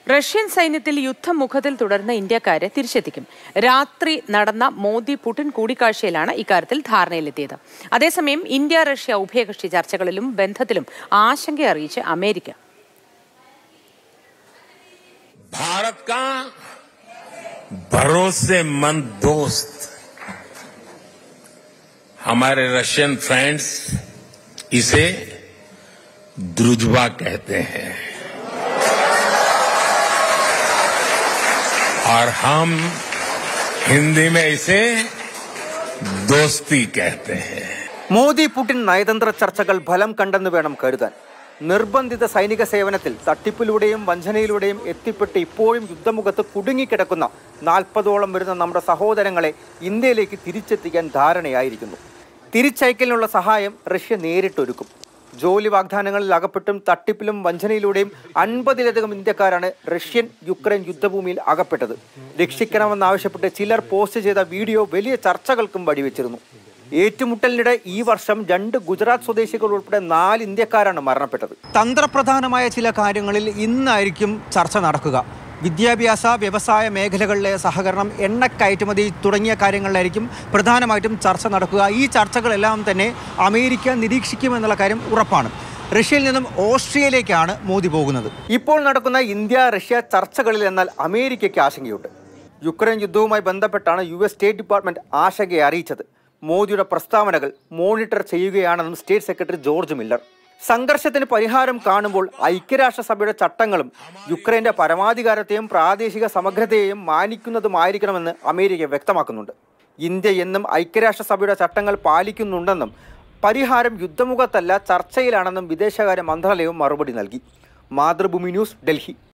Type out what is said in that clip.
Russian സൈന്യത്തിൽ യുദ്ധമുഖത്തിൽ തുടർന്ന ഇന്ത്യക്കാരെ തിരിച്ചെത്തിക്കും രാത്രി നടന്ന മോദി പുടിൻ കൂടിക്കാഴ്ചയിലാണ് ഇക്കാര്യത്തിൽ ധാരണയിലെത്തിയത് അതേസമയം ഇന്ത്യ റഷ്യ ഉഭയകക്ഷി ചർച്ചകളിലും ബന്ധത്തിലും ആശങ്ക അറിയിച്ച് അമേരിക്ക भारत का भरोसेमंद दोस्त हमारे रशियन फ्रेंड्स इसे द्रुजवा कहते हैं और हम हिंदी में इसे दोस्ती कहते हैं മോദി പുടിൻ നയതന്ത്ര ചർച്ചകൾ ഫലം കണ്ടെന്ന് വേണം കരുതാൻ നിർബന്ധിത സൈനിക സേവനത്തിൽ തട്ടിപ്പിലൂടെയും വഞ്ചനയിലൂടെയും എത്തിപ്പെട്ട് ഇപ്പോഴും യുദ്ധമുഖത്ത് കുടുങ്ങിക്കിടക്കുന്ന നാൽപ്പതോളം വരുന്ന നമ്മുടെ സഹോദരങ്ങളെ ഇന്ത്യയിലേക്ക് തിരിച്ചെത്തിക്കാൻ ധാരണയായിരിക്കുന്നു തിരിച്ചയക്കലിനുള്ള സഹായം റഷ്യ നേരിട്ടൊരുക്കും ജോലി വാഗ്ദാനങ്ങളിൽ അകപ്പെട്ടും തട്ടിപ്പിലും വഞ്ചനയിലൂടെയും അൻപതിലധികം ഇന്ത്യക്കാരാണ് റഷ്യൻ യുക്രൈൻ യുദ്ധഭൂമിയിൽ അകപ്പെട്ടത് രക്ഷിക്കണമെന്നാവശ്യപ്പെട്ട് ചിലർ പോസ്റ്റ് ചെയ്ത വീഡിയോ വലിയ ചർച്ചകൾക്കും വഴിവെച്ചിരുന്നു ഏറ്റുമുട്ടലിനിടെ ഈ വർഷം രണ്ട് ഗുജറാത്ത് സ്വദേശികൾ ഉൾപ്പെടെ നാല് ഇന്ത്യക്കാരാണ് മരണപ്പെട്ടത് തന്ത്രപ്രധാനമായ ചില കാര്യങ്ങളിൽ ഇന്നായിരിക്കും ചർച്ച നടക്കുക വിദ്യാഭ്യാസ വ്യവസായ മേഖലകളിലെ സഹകരണം എണ്ണ കയറ്റുമതി തുടങ്ങിയ കാര്യങ്ങളിലായിരിക്കും പ്രധാനമായിട്ടും ചർച്ച നടക്കുക ഈ ചർച്ചകളെല്ലാം തന്നെ അമേരിക്ക നിരീക്ഷിക്കുമെന്നുള്ള കാര്യം ഉറപ്പാണ് റഷ്യയിൽ നിന്നും ഓസ്ട്രിയയിലേക്കാണ് മോദി പോകുന്നത് ഇപ്പോൾ നടക്കുന്ന ഇന്ത്യ റഷ്യ ചർച്ചകളിൽ എന്നാൽ അമേരിക്കയ്ക്ക് ആശങ്കയുണ്ട് യുക്രൈൻ യുദ്ധവുമായി ബന്ധപ്പെട്ടാണ് യു എസ് സ്റ്റേറ്റ് ഡിപ്പാർട്ട്മെന്റ് ആശങ്കയെ അറിയിച്ചത് മോദിയുടെ പ്രസ്താവനകൾ മോണിറ്റർ ചെയ്യുകയാണെന്നും സ്റ്റേറ്റ് സെക്രട്ടറി ജോർജ് മില്ലർ സംഘർഷത്തിന് പരിഹാരം കാണുമ്പോൾ ഐക്യരാഷ്ട്രസഭയുടെ ചട്ടങ്ങളും യുക്രൈന്റെ പരമാധികാരത്തെയും പ്രാദേശിക സമഗ്രതയെയും മാനിക്കുന്നതുമായിരിക്കണമെന്ന് അമേരിക്ക വ്യക്തമാക്കുന്നുണ്ട് ഇന്ത്യ എന്നും ഐക്യരാഷ്ട്രസഭയുടെ ചട്ടങ്ങൾ പാലിക്കുന്നുണ്ടെന്നും പരിഹാരം യുദ്ധമുഖത്തല്ല ചർച്ചയിലാണെന്നും വിദേശകാര്യ മന്ത്രാലയവും മറുപടി നൽകി മാതൃഭൂമി ന്യൂസ് ഡൽഹി